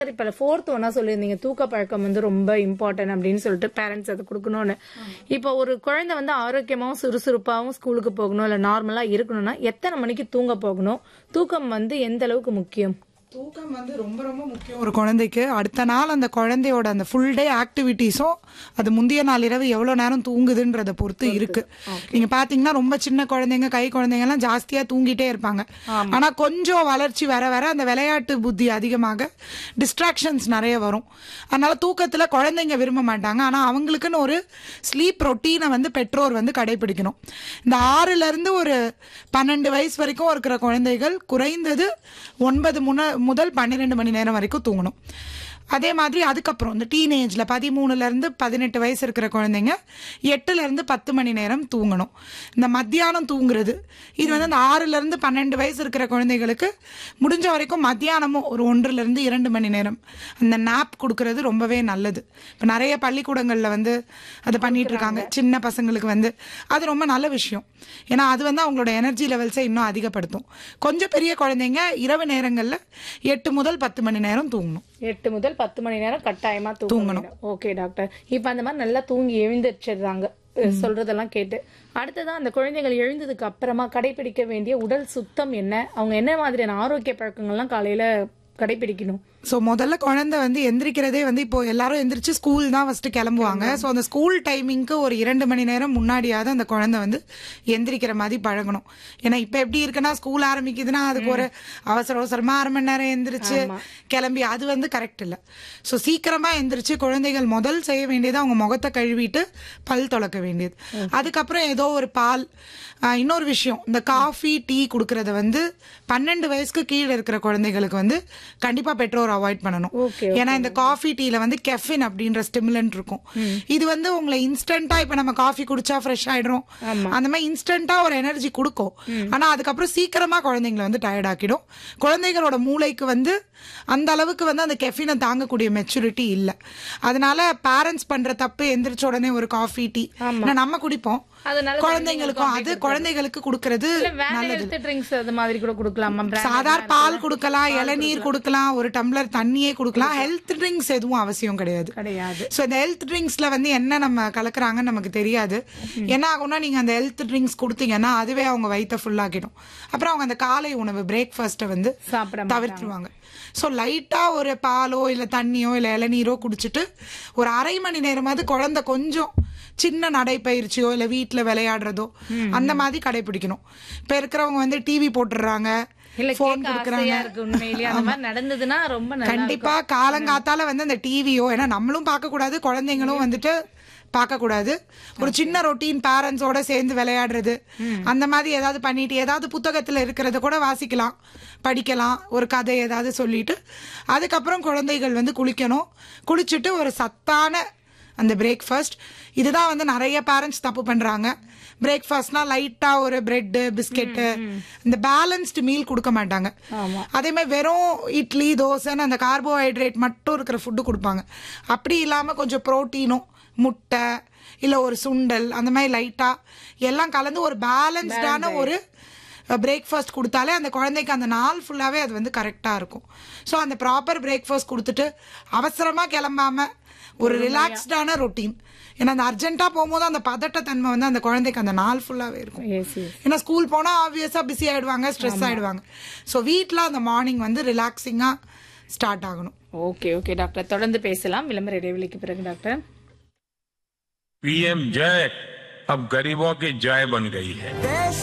இப்ப ஃபோர்த் ஒன்னா சொல்லியிருந்தீங்க தூக்க பழக்கம் வந்து ரொம்ப இம்பார்ட்டன்ட் அப்படின்னு சொல்லிட்டு பேரண்ட்ஸ் அதை கொடுக்கணும்னு இப்போ ஒரு குழந்தை வந்து ஆரோக்கியமாவும் சுறுசுறுப்பாவும் ஸ்கூலுக்கு போகணும் இல்ல நார்மலா இருக்கணும்னா எத்தனை மணிக்கு தூங்க போகணும் தூக்கம் வந்து எந்த அளவுக்கு முக்கியம் தூக்கம் வந்து ரொம்ப ரொம்ப முக்கியம் ஒரு குழந்தைக்கு அடுத்த நாள் அந்த குழந்தையோட அந்த ஃபுல் டே ஆக்டிவிட்டீஸும் அது முந்தைய நாள் இரவு எவ்வளவு நேரம் தூங்குதுன்றத பொறுத்து இருக்கு நீங்க பாத்தீங்கன்னா ரொம்ப சின்ன குழந்தைங்க கை குழந்தைங்க எல்லாம் ஜாஸ்தியா தூங்கிட்டே இருப்பாங்க ஆனா கொஞ்சம் வளர்ச்சி வர வர அந்த விளையாட்டு புத்தி அதிகமாக டிஸ்ட்ராக்ஷன்ஸ் நிறைய வரும் அதனால தூக்கத்துல குழந்தைங்க விரும்ப மாட்டாங்க ஆனா அவங்களுக்குன்னு ஒரு ஸ்லீப் ரொட்டீனை வந்து பெற்றோர் வந்து கடைபிடிக்கணும் இந்த ஆறுல இருந்து ஒரு பன்னெண்டு வயசு வரைக்கும் இருக்கிற குழந்தைகள் குறைந்தது ஒன்பது முன முதல் பன்னிரெண்டு மணி நேரம் வரைக்கும் தூங்கணும் அதே மாதிரி அதுக்கப்புறம் இந்த டீனேஜ்ல பதிமூணுல இருந்து பதினெட்டு வயசு இருக்கிற குழந்தைங்க எட்டுல இருந்து பத்து மணி நேரம் தூங்கணும் இந்த மத்தியானம் தூங்குறது இது வந்து அந்த ஆறுல இருந்து பன்னெண்டு வயசு இருக்கிற குழந்தைகளுக்கு முடிஞ்ச வரைக்கும் மத்தியானமும் ஒரு ஒன்றுல இருந்து இரண்டு மணி நேரம் அந்த நாப் கொடுக்கறது ரொம்பவே நல்லது இப்போ நிறைய பள்ளிக்கூடங்கள்ல வந்து அதை பண்ணிட்டு இருக்காங்க சின்ன பசங்களுக்கு வந்து அது ரொம்ப நல்ல விஷயம் ஏன்னா அது வந்து அவங்களோட எனர்ஜி லெவல்ஸை இன்னும் அதிகப்படுத்தும் கொஞ்சம் பெரிய குழந்தைங்க இரவு நேரங்கள்ல எட்டு முதல் பத்து மணி நேரம் தூங்கணும் எட்டு முதல் பத்து மணி நேரம் கட்டாயமா தூங்கணும் ஓகே டாக்டர் இப்ப அந்த மாதிரி நல்லா தூங்கி எழுந்திரிச்சிடுறாங்க அஹ் சொல்றதெல்லாம் கேட்டு அடுத்ததான் அந்த குழந்தைகள் எழுந்ததுக்கு அப்புறமா கடைபிடிக்க வேண்டிய உடல் சுத்தம் என்ன அவங்க என்ன மாதிரியான ஆரோக்கிய பழக்கங்கள்லாம் காலையில கடைபிடிக்கணும் ஸோ முதல்ல குழந்தை வந்து எந்திரிக்கிறதே வந்து இப்போ எல்லாரும் எந்திரிச்சு ஸ்கூல் தான் ஃபர்ஸ்ட் கிளம்புவாங்க ஸோ அந்த ஸ்கூல் டைமிங்க்கு ஒரு இரண்டு மணி நேரம் முன்னாடியாவது அந்த குழந்தை வந்து எந்திரிக்கிற மாதிரி பழகணும் ஏன்னா இப்போ எப்படி இருக்குன்னா ஸ்கூல் ஆரம்பிக்குதுன்னா அதுக்கு ஒரு அவசர அவசரமா அரை மணி நேரம் எந்திரிச்சு கிளம்பி அது வந்து கரெக்ட் இல்லை ஸோ சீக்கிரமா எந்திரிச்சு குழந்தைகள் முதல் செய்ய வேண்டியது அவங்க முகத்தை கழுவிட்டு பல் துளக்க வேண்டியது அதுக்கப்புறம் ஏதோ ஒரு பால் ஆஹ், இன்னொரு விஷயம் இந்த காஃபி டீ கொடுக்கறத வந்து பன்னெண்டு வயசுக்கு கீழே இருக்கிற குழந்தைகளுக்கு வந்து கண்டிப்பா பெற்றோர் அவாய்ட் பண்ணணும் Okay, ஏன்னா இந்த காஃபி டீல வந்து கெஃபின் அப்படின்ற ஸ்டிமுலன்ட் இருக்கும் இது வந்து உங்களை இன்ஸ்டன்டா இப்ப நம்ம காஃபி குடிச்சா ஃப்ரெஷ் ஆயிடும் அந்த மாதிரி இன்ஸ்டன்டா ஒரு எனர்ஜி கொடுக்கும் ஆனா அதுக்கப்புறம் சீக்கிரமா குழந்தைங்களை வந்து டயர்ட் ஆக்கிடும் குழந்தைகளோட மூளைக்கு வந்து அந்த அளவுக்கு வந்து அந்த கெஃபினை தாங்கக்கூடிய மெச்சூரிட்டி இல்ல அதனால பேரண்ட்ஸ் பண்ற தப்பு எந்திரிச்ச உடனே ஒரு காஃபி டீ நம்ம குடிப்போம் அதனால குழந்தைங்களுக்கும் அது குழந்தைகளுக்கு கொடுக்கறது இல்ல வேற ஹெல்த் ட்ரிங்க்ஸ் அது மாதிரி கூட கொடுக்கலாமா brand சாதாரண பால் கொடுக்கலாம் இளநீர் கொடுக்கலாம் ஒரு டம்ளர் தண்ணியே கொடுக்கலாம் ஹெல்த் ட்ரிங்க்ஸ் எதுவும் அவசியம் கிடையாது கிடையாது ஸோ இந்த ஹெல்த் ட்ரிங்க்ஸ்ல வந்து என்ன நம்ம கலக்குறாங்கன்னு நமக்கு தெரியாது என்ன ஆகும்னா நீங்க அந்த ஹெல்த் ட்ரிங்க்ஸ் கொடுத்தீங்கன்னா அதுவே அவங்க வயித்தை ஃபுல்லாக்கிடும் அப்புறம் அவங்க அந்த காலை உணவு பிரேக்ஃபாஸ்ட்டை வந்து சாப்பிட தவிர்த்துருவாங்க ஸோ லைட்டா ஒரு பாலோ இல்ல தண்ணியோ இல்ல இளநீரோ குடிச்சிட்டு ஒரு அரை மணி நேரமாவது குழந்தை கொஞ்சம் சின்ன நடைப்பயிற்சியோ இல்ல வீட்ல விளையாடுறதோ அந்த மாதிரி கடைபிடிக்கணும் இப்ப இருக்கிறவங்க வந்து டிவி போட்டுடுறாங்க இல்ல போன் கேட்க ஆசையா இருக்கு உண்மையிலேயே அந்த மாதிரி நடந்ததுன்னா ரொம்ப நல்லா கண்டிப்பா காலங்காத்தால வந்து அந்த டிவியோ ஏன்னா நம்மளும் பார்க்க கூடாது குழந்தைங்களும் வந்துட்டு பார்க்க கூடாது ஒரு சின்ன ரொட்டீன் பேரண்ட்ஸோட சேர்ந்து விளையாடுறது அந்த மாதிரி ஏதாவது பண்ணிட்டு ஏதாவது புத்தகத்துல இருக்கிறத கூட வாசிக்கலாம் படிக்கலாம் ஒரு கதை ஏதாவது சொல்லிட்டு அதுக்கப்புறம் குழந்தைகள் வந்து குளிக்கணும் குளிச்சுட்டு ஒரு சத்தான அந்த பிரேக்ஃபாஸ்ட் இதுதான் வந்து நிறைய பேரண்ட்ஸ் தப்பு பண்றாங்க பிரேக்ஃபாஸ்ட்னா லைட்டா ஒரு பிரெட் பிஸ்கெட்டு இந்த பேலன்ஸ்டு மீல் கொடுக்க மாட்டாங்க அதே மாதிரி வெறும் இட்லி தோசைன்னு அந்த கார்போஹைட்ரேட் மட்டும் இருக்கிற ஃபுட்டு கொடுப்பாங்க அப்படி இல்லாம கொஞ்சம் புரோட்டீனும் முட்டை இல்ல ஒரு சுண்டல் அந்த மாதிரி லைட்டா எல்லாம் கலந்து ஒரு பேலன்ஸ்டான ஒரு பிரேக்ஃபாஸ்ட் கொடுத்தாலே அந்த குழந்தைக்கு அந்த நாள் ஃபுல்லாவே அது வந்து கரெக்டா இருக்கும் ஸோ அந்த ப்ராப்பர் பிரேக்ஃபாஸ்ட் கொடுத்துட்டு அவசரமா கிளம்பாம ஒரு ரிலாக்ஸ்டான ரொட்டீன் ஏன்னா அந்த அர்ஜென்ட்டா போகும்போது அந்த பதட்டத்தன்மை வந்து அந்த குழந்தைக்கு அந்த நாள் ஃபுல்லாவே இருக்கும் எஸ் எஸ் ஏன்னா ஸ்கூல் போனா ஆப்வியஸா பிஸி ஆயிடுவாங்க ஸ்ட்ரெஸ் ஆயிடுவாங்க ஸோ வீட்டில் அந்த மார்னிங் வந்து ரிலாக்ஸிங்கா ஸ்டார்ட் ஆகணும் ஓகே ஓகே டாக்டர் தொடர்ந்து பேசலாம் விளம்பர இடைவெளிக்கு பிறகு டாக்டர் पीएम जय अब गरीबों की जय बन गई है